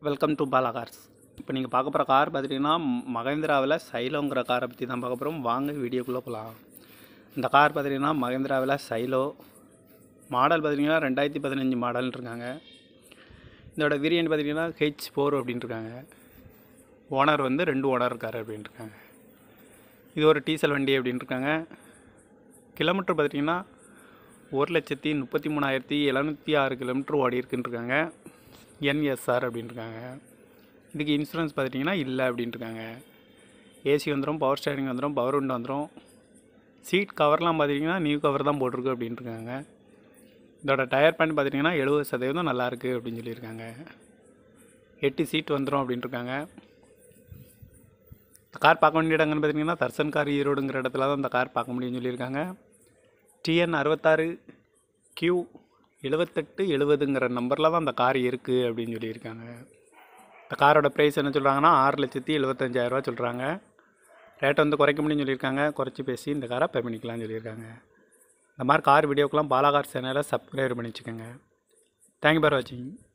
welcome to Bala cars இப்போ நீங்கள் பார்க்க போகிற கார் பார்த்துட்டிங்கன்னா மகேந்திராவில் சைலோங்கிற காரை பற்றி தான் பார்க்க போகிறோம் வாங்க வீடியோக்குள்ளே போகலாம் இந்த கார் பார்த்துட்டிங்கன்னா மகேந்திராவில் சைலோ மாடல் பார்த்திங்கன்னா ரெண்டாயிரத்தி பதினஞ்சு மாடல்னு இருக்காங்க இதோட வேரியன்ட் பார்த்திங்கன்னா ஹெச் ஃபோர் அப்படின்ட்டு இருக்காங்க ஓனர் வந்து ரெண்டு ஓனர் இருக்கார் அப்படின்ட்டு இருக்காங்க இது ஒரு டீசல் வண்டி அப்படின்ட்டு இருக்காங்க கிலோமீட்டர் பார்த்திங்கன்னா ஒரு லட்சத்தி முப்பத்தி மூணாயிரத்தி எழுநூற்றி ஆறு கிலோமீட்டர் ஓடி இருக்குன்னு இருக்காங்க என்எஸ்ஆர் அப்படின்ட்டுருக்காங்க இதுக்கு இன்சூரன்ஸ் பார்த்துட்டிங்கன்னா இல்லை அப்படின்ட்டுருக்காங்க ஏசி வந்துடும் பவர் ஸ்டேரிங் வந்துடும் பவர் விண்டோ வந்துடும் சீட் கவர்லாம் பார்த்திங்கன்னா நியூ கவர் தான் போட்டிருக்கு அப்படின்ட்டுருக்காங்க இதோட டயர் பேண்ட் பார்த்திங்கன்னா எழுபது சதவீதம் நல்லாயிருக்கு அப்படின்னு சொல்லியிருக்காங்க எட்டு சீட் வந்துடும் அப்படின்ட்டுருக்காங்க இந்த கார் பார்க்க வேண்டிய இடங்கன்னு பார்த்தீங்கன்னா தர்சன் கார் ஈரோடுங்கிற இடத்துல தான் இந்த கார் பார்க்க முடியும்னு சொல்லியிருக்காங்க டிஎன் அறுபத்தாறு கியூ எழுபத்தெட்டு எழுபதுங்கிற நம்பரில் தான் அந்த கார் இருக்குது அப்படின்னு சொல்லியிருக்காங்க இந்த காரோட ப்ரைஸ் என்ன சொல்கிறாங்கன்னா ஆறு லட்சத்தி எழுபத்தஞ்சாயிரரூவா சொல்கிறாங்க ரேட்டை வந்து குறைக்க முடியும்னு சொல்லியிருக்காங்க குறைச்சி பேசி இந்த காரை பே பண்ணிக்கலாம்னு சொல்லியிருக்காங்க இந்த மாதிரி கார் வீடியோக்கெலாம் பாலாகார் சேனலை சப்ஸ்கிரைப் பண்ணி வச்சுக்கோங்க தேங்க்யூ ஃபார் வாட்சிங்